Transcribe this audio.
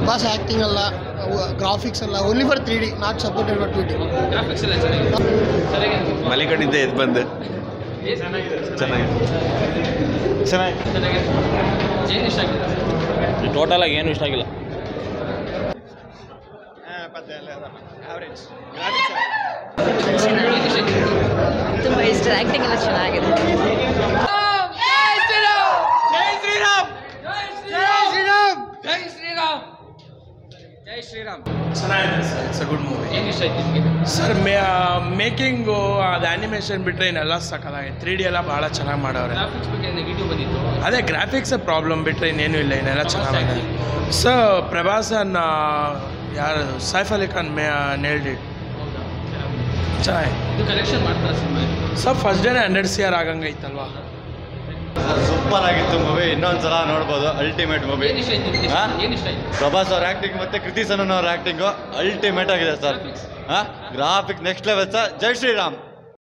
Prabhas acting ಎಲ್ಲ graphics ಎಲ್ಲ only for three D not supported for two D graphics ಎಲ್ಲ ಚೆನ್ನಾಗಿದೆ ಚೆನ್ನಾಗಿದೆ ಮಲಿಕಡಿದ್ದೆ ಎದ್ದು ಬಂದೆ ಚೆನ್ನಾಗಿದೆ ಚೆನ್ನಾಗಿ ಚೆನ್ನಾಗಿದೆ ಏನು ಇಷ್ಟ ಆಗಿದೆ ಟೋಟಲಾಗಿ ಏನು ಇಷ್ಟ ಆಗಿಲ್ಲ ಏನು ಇಷ್ಟ ಆಗಿದೆ ತುಂಬ ಇಷ್ಟ ಆ್ಯಕ್ಟಿಂಗ್ ಎಲ್ಲ ಚೆನ್ನಾಗಿದೆ ಚೆನ್ನಾಗಿದೆ sir it's a good movie ಏನು ಇಷ್ಟ ಆಯ್ತು ನಿಮಗೆ ಸರ್ ಮೇ ಮೇಕಿಂಗು ಅದು ಆ್ಯನಿಮೇಷನ್ ಬಿಟ್ಟರೆ ಇನ್ನೆಲ್ಲ ಸಕ್ಕತ್ತಾಗಿದೆ ತ್ರೀ ಡಿ ಎಲ್ಲ ಭಾಳ ಚೆನ್ನಾಗಿ ಮಾಡವ್ರೆ ಗ್ರಾಫಿಕ್ಸ್ ಬಗ್ಗೆ ನೆಗೆಟಿವ್ ಬಂದಿತ್ತು ಅದೇ ಗ್ರಾಫಿಕ್ಸ್ ಪ್ರಾಬ್ಲಮ್ ಬಿಟ್ಟರೆ ಇನ್ನೇನು ಇಲ್ಲ ಇನ್ನೆಲ್ಲ ಚೆನ್ನಾಗಿದೆ ಸರ್ ಪ್ರಭಾಸನ್ ಯಾರು Saif Ali Khan may nailed it ಚೆನ್ನಾಗಿ ಇದು ಕಲೆಕ್ಷನ್ ಮಾಡ್ತಾರೆ ಸಿನಿಮಾ ಸರ್ ಫಸ್ಟ್ ಡೇನೇ ಹಂಡ್ರೆಡ್ ಸಿ ಆರ್ ಆಗಂಗೈತಲ್ವಾ ಸೂಪರ್ ಆಗಿತ್ತು ಮೂವಿ ಇನ್ನೊಂದ್ಸಲ ನೋಡ್ಬೋದು ಅಲ್ಟಿಮೇಟ್ ಮೂವಿ ಏನು ಇಷ್ಟ ಆಯ್ತು ನಿಮಗೆ ಹಾ? ಏನು ಇಷ್ಟ ಆಯ್ತು ಪ್ರಭಾಸ್ ಅವ್ರ ಆ್ಯಕ್ಟಿಂಗ್ ಮತ್ತೆ ಕೃತಿ ಸನನ್ ಅವ್ರ ಆ್ಯಕ್ಟಿಂಗು ಅಲ್ಟಿಮೇಟ್ ಆಗಿದೆ ಸರ್ ಹಾಂ ಗ್ರಾಫಿಕ್ ನೆಕ್ಸ್ಟ್ ಲೆವೆಲ್ ಸರ್ ಜೈ ಶ್ರೀರಾಮ್